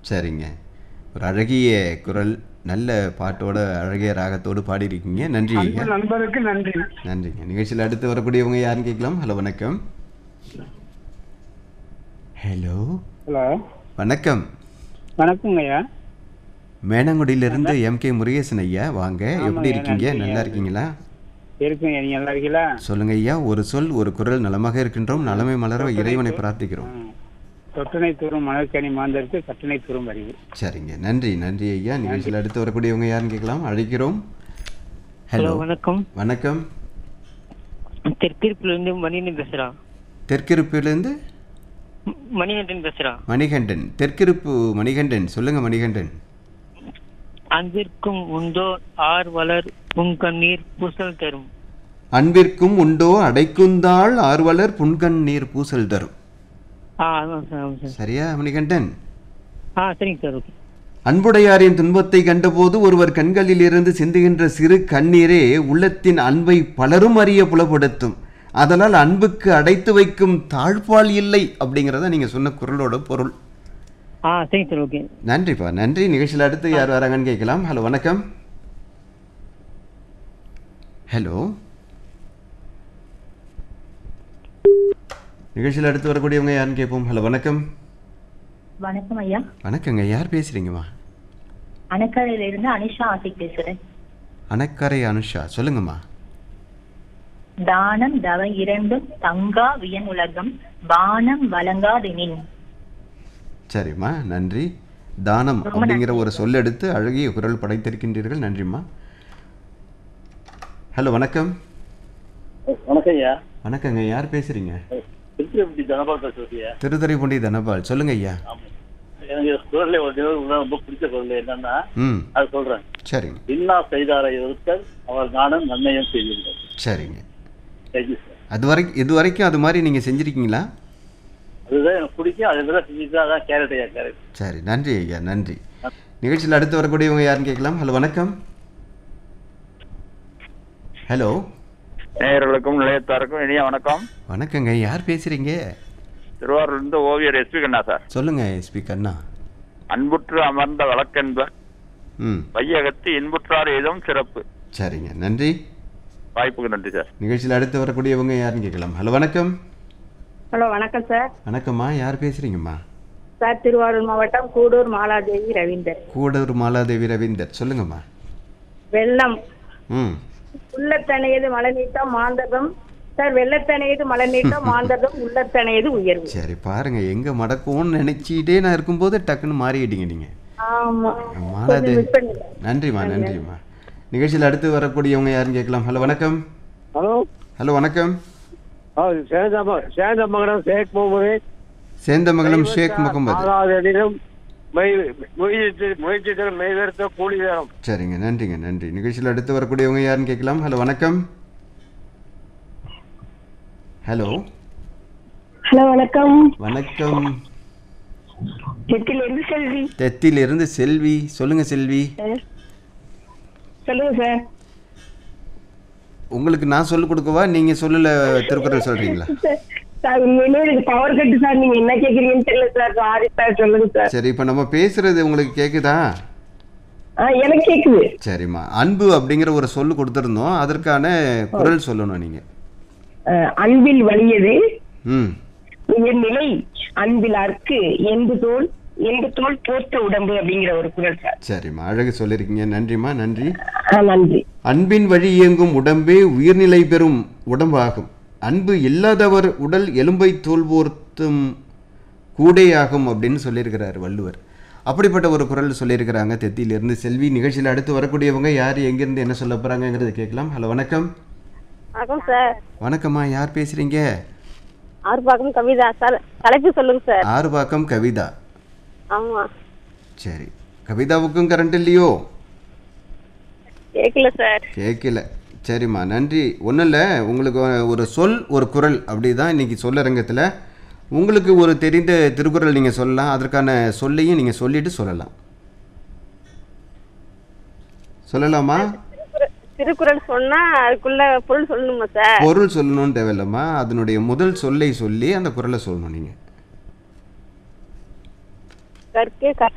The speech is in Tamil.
சரிங்க ஒரு அழகிய குரல் நல்ல பாட்டோட அழகிய ராகத்தோடு பாடியிருக்கீங்க நன்றி ஐயா அன்பு நண்பருக்கு நன்றி நன்றிங்க நிகழ்ச்சியில் அடுத்து வரக்கூடியவங்க யாருன்னு கேட்கலாம் ஹலோ வணக்கம் ஹலோ ஹலோ வணக்கம் வணக்கங்க ஐயா மேனங்குடியிலிருந்து எம் கே முருகேசன் ஐயா வாங்க எப்படி ஆமாங்க, இருக்கீங்க நன்றிங்க. நல்லா இருக்கீங்களா இருக்குங்க நீங்க நல்லா இருக்கீங்களா சொல்லுங்க ஐயா ஒரு சொல் ஒரு குரல் நலமாக இருக்கின்றோம் நலமை மலர இறைவனை பிரார்த்திக்கிறோம் ம். தொட்டனை தூரும் மணற்கனி மாந்தருக்கு கட்டணை தூரும் அறிவு சரிங்க நன்றி நன்றி ஐயா நிகழ்ச்சியில் அடுத்து வரக்கூடியவங்க யாருன்னு கேட்கலாம் அழைக்கிறோம் ஹலோ வணக்கம் வணக்கம் தெற்கிருப்புல இருந்து மணிகண்டன் பேசுறான் தெற்கிருப்பிலிருந்து ம- மணிகண்டன் பேசுறான் மணிகண்டன் தெற்கிருப்பு மணிகண்டன் சொல்லுங்க மணிகண்டன் அன்பிற்கும் உண்டோ ஆர் வளர் புங்கண்ணீர் பூசல் தரும் அன்பிற்கும் உண்டோ அடைக்குந்தாள் ஆர்வலர் புன்கண் நீர் பூசல் தரும் ஆ ஆமாம் சார் ஆமாம் சார் சரியா மணிகண்டன் ஆ சரிங்க சார் ஓகே அன்புடையாரின் துன்பத்தை கண்டபோது ஒருவர் கண்களில் இருந்து சிந்துகின்ற சிறு கண்ணீரே உள்ளத்தின் அன்பை பலரும் அறிய புலப்படுத்தும் அதனால் அன்புக்கு அடைத்து வைக்கும் தாழ்பால் இல்லை அப்படிங்கிறத நீங்க சொன்ன குரலோட பொருள் ஆ சரிங்க சார் ஓகே நன்றிப்பா நன்றி நிகழ்ச்சியில் அடுத்து யார் வராங்கன்னு கேட்கலாம் ஹலோ வணக்கம் ஹலோ நிகழ்ச்சியில் அடுத்து வரக்கூடியவங்க யாருன்னு கேட்போம் ஹலோ வணக்கம் வணக்கம் ஐயா வணக்கங்க யார் பேசுறீங்கம்மா அணக்கரையில இருந்து அனிஷா ஆசிக் பேசுறேன் அணக்கரை அனுஷா சொல்லுங்கம்மா தானம் தவ இரண்டும் தங்கா வியன் உலகம் பானம் வழங்காதெனின் சரிம்மா நன்றி தானம் அப்படிங்கிற ஒரு சொல் எடுத்து அழகிய குரல் படைத்திருக்கின்றீர்கள் நன்றிம்மா ஹலோ வணக்கம் வணக்கம் ஐயா வணக்கங்க யார் பேசுறீங்க திருச்சிராப்பள்ளி தனபால் பேசுறீங்க திருத்துறைப்பூண்டி தனபால் சொல்லுங்க ஐயா எனக்கு குரல்ல ஒரு நிகழ்வு ரொம்ப பிடிச்ச குரல் என்னன்னா ம் அது சொல்றேன் சரிங்க இன்னா செய்தாரை ஒருத்தர் அவர் நானும் நன்மையும் செய்திருந்தார் சரிங்க தேங்க்யூ சார் அது வரைக்கும் இது வரைக்கும் அது மாதிரி நீங்கள் செஞ்சுருக்கீங்களா அதுதான் எனக்கு பிடிக்கும் அதில் தான் செஞ்சுட்டு அதான் கேரட் ஐயா கேரட் சரி நன்றி ஐயா நன்றி நிகழ்ச்சியில் அடுத்து வரக்கூடியவங்க யாருன்னு கேட்கலாம் ஹலோ வணக்கம் ஹலோ நேயர்களுக்கும் நிலையத்தாருக்கும் இனிய வணக்கம் வணக்கங்க யார் பேசுறீங்க திருவாரூர்லேருந்து ஓவியர் எஸ்பி கண்ணா சார் சொல்லுங்க எஸ்பி கண்ணா அன்புற்று அமர்ந்த வழக்கென்ப ம் வையகத்து இன்புற்றார் ஏதும் சிறப்பு சரிங்க நன்றி வாய்ப்புக்கு நன்றி சார் நிகழ்ச்சியில் அடுத்து வரக்கூடியவங்க யாருன்னு கேட்கலாம் ஹலோ வணக்கம் ஹலோ வணக்கம் சார் வணக்கம்மா யார் பேசுறீங்கம்மா சார் திருவாரூர் மாவட்டம் கூடூர் மாலாதேவி ரவீந்தர் கூடூர் மாலாதேவி ரவீந்தர் சொல்லுங்கம்மா வெள்ளம் ம் உள்ளத்தனையது மழை நீட்டம் மாந்தகம் சார் வெள்ளத்தனையது மழை நீட்டம் மாந்தகம் உள்ளத்தனையது உயர்வு சரி பாருங்க எங்க மடக்கும்னு நினைச்சிட்டே நான் இருக்கும்போது டக்குன்னு மாறிட்டீங்க நீங்க ஆமா மாலாதேவி மிஸ் பண்ணிட்டேன் நன்றிம்மா நன்றிம்மா நிகழ்ச்சியில் அடுத்து வரக்கூடியவங்க யாருன்னு கேட்கலாம் ஹலோ வணக்கம் ஹலோ ஹலோ வணக்கம் சேந்தம சேந்தமங்கலம் ஷேக் முகமது சேந்தமங்கலம் ஷேக் முகமது ஆறாவதிலும் முயற்சி முயற்சிகள் மெய்வெறுத்த கூலி வேணும் சரிங்க நன்றிங்க நன்றி நிகழ்ச்சியில் அடுத்து வரக்கூடியவங்க யாருன்னு கேட்கலாம் ஹலோ வணக்கம் ஹலோ ஹலோ வணக்கம் வணக்கம் செட்டில இருந்து செல்வி தெத்திலிருந்து செல்வி சொல்லுங்க செல்வி சொல்லுங்க சார் உங்களுக்கு நான் சொல்லிக் கொடுக்கவா நீங்க சொல்லல திருக்குறள் சொல்றீங்களா சார் உண்மையிலே எனக்கு பவர் கட்டு சார் நீங்க என்ன கேக்குறீங்கன்னு தெரியல சார் சாரி சார் சொல்லுங்க சார் சரி இப்போ நம்ம பேசுறது உங்களுக்கு கேக்குதா ஆ எனக்கு கேக்குது சரிம்மா அன்பு அப்படிங்கிற ஒரு சொல்லு கொடுத்துருந்தோம் அதற்கான குரல் சொல்லணும் நீங்க அஹ், அன்பில் வலியது ம் உயர்நிலை அன்பில் அற்கு எந்த தோல் எந்த தோல் போர்த்த உடம்பு அப்படிங்கிற ஒரு குரல் சார் சரிம்மா அழகு சொல்லியிருக்கீங்க நன்றிம்மா நன்றி ஆ, நன்றி அன்பின் வழி இயங்கும் உடம்பே உயிர்நிலை பெறும் உடம்பாகும் அன்பு இல்லாதவர் உடல் எலும்பை தோல் போர்த்தும் கூடையாகும் அப்படின்னு சொல்லியிருக்கிறார் வள்ளுவர் அப்படிப்பட்ட ஒரு குரல் சொல்லியிருக்கிறாங்க தெத்தியிலிருந்து செல்வி நிகழ்ச்சியில் அடுத்து வரக்கூடியவங்க யார் எங்கேருந்து என்ன சொல்ல போகிறாங்கங்கிறத கேட்கலாம் ஹலோ வணக்கம் வணக்கம் சார் வணக்கம்மா யார் பேசுகிறீங்க ஆர்ப்பாக்கம் கவிதா சார் தலைப்பு சொல்லுங்க சார் ஆறுபாக்கம் கவிதா ஆமா சரி கவிதாவுக்கும் கரண்ட் இல்லையோ கேட்கல சார் கேட்கல சரிம்மா நன்றி ஒன்றும் இல்லை உங்களுக்கு ஒரு சொல் ஒரு குரல் அப்படி தான் இன்றைக்கி சொல்லரங்கத்தில் உங்களுக்கு ஒரு தெரிந்த திருக்குறள் நீங்கள் சொல்லலாம் அதற்கான சொல்லையும் நீங்கள் சொல்லிட்டு சொல்லலாம் சொல்லலாமா திருக்குறள் சொன்னா அதுக்குள்ள பொருள் சொல்லணுமா சார் பொருள் சொல்லணும்னு தேவையில்லம்மா அதனுடைய முதல் சொல்லை சொல்லி அந்த குரலை சொல்லணும் நீங்கள் கற்கே